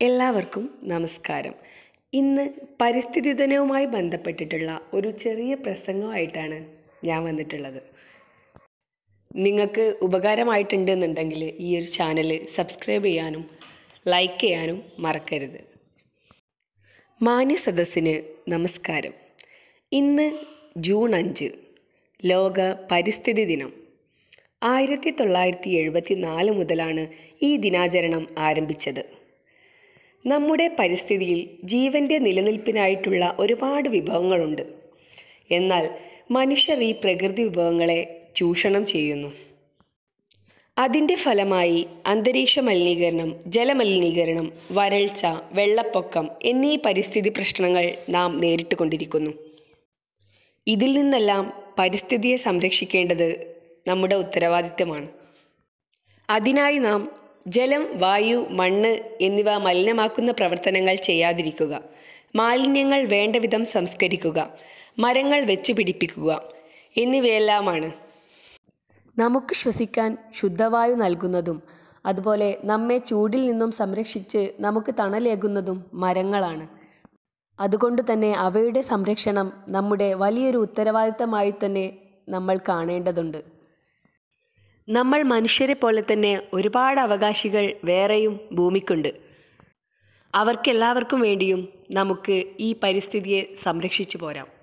എല്ലാവർക്കും നമസ്കാരം ഇന്ന് പരിസ്ഥിതി ദിനവുമായി ബന്ധപ്പെട്ടിട്ടുള്ള ഒരു ചെറിയ പ്രസംഗമായിട്ടാണ് ഞാൻ വന്നിട്ടുള്ളത് നിങ്ങൾക്ക് ഉപകാരമായിട്ടുണ്ട് എന്നുണ്ടെങ്കിൽ ഈ ഒരു ചാനൽ സബ്സ്ക്രൈബ് ചെയ്യാനും ലൈക്ക് ചെയ്യാനും മറക്കരുത് മാന്യ സദസ്സിന് നമസ്കാരം ഇന്ന് ജൂൺ അഞ്ച് ലോക പരിസ്ഥിതി ദിനം ആയിരത്തി തൊള്ളായിരത്തി എഴുപത്തി നാല് മുതലാണ് ഈ ദിനാചരണം ആരംഭിച്ചത് നമ്മുടെ പരിസ്ഥിതിയിൽ ജീവൻ്റെ നിലനിൽപ്പിനായിട്ടുള്ള ഒരുപാട് വിഭവങ്ങളുണ്ട് എന്നാൽ മനുഷ്യർ ഈ പ്രകൃതി വിഭവങ്ങളെ ചൂഷണം ചെയ്യുന്നു അതിൻ്റെ ഫലമായി അന്തരീക്ഷ മലിനീകരണം ജലമലിനീകരണം വരൾച്ച വെള്ളപ്പൊക്കം എന്നീ പരിസ്ഥിതി പ്രശ്നങ്ങൾ നാം നേരിട്ട് കൊണ്ടിരിക്കുന്നു ഇതിൽ നിന്നെല്ലാം പരിസ്ഥിതിയെ സംരക്ഷിക്കേണ്ടത് നമ്മുടെ ഉത്തരവാദിത്തമാണ് അതിനായി നാം ജലം വായു മണ്ണ് എന്നിവ മലിനമാക്കുന്ന പ്രവർത്തനങ്ങൾ ചെയ്യാതിരിക്കുക മാലിന്യങ്ങൾ വേണ്ട വിധം സംസ്കരിക്കുക മരങ്ങൾ വെച്ചു പിടിപ്പിക്കുക എന്നിവയെല്ലാമാണ് നമുക്ക് ശ്വസിക്കാൻ ശുദ്ധവായു നൽകുന്നതും അതുപോലെ നമ്മെ ചൂടിൽ നിന്നും സംരക്ഷിച്ച് നമുക്ക് തണലേകുന്നതും മരങ്ങളാണ് അതുകൊണ്ട് തന്നെ അവയുടെ സംരക്ഷണം നമ്മുടെ വലിയൊരു ഉത്തരവാദിത്തമായി തന്നെ നമ്മൾ കാണേണ്ടതുണ്ട് നമ്മൾ മനുഷ്യരെ പോലെ തന്നെ ഒരുപാട് അവകാശികൾ വേറെയും ഭൂമിക്കുണ്ട് അവർക്കെല്ലാവർക്കും വേണ്ടിയും നമുക്ക് ഈ പരിസ്ഥിതിയെ സംരക്ഷിച്ചു പോരാം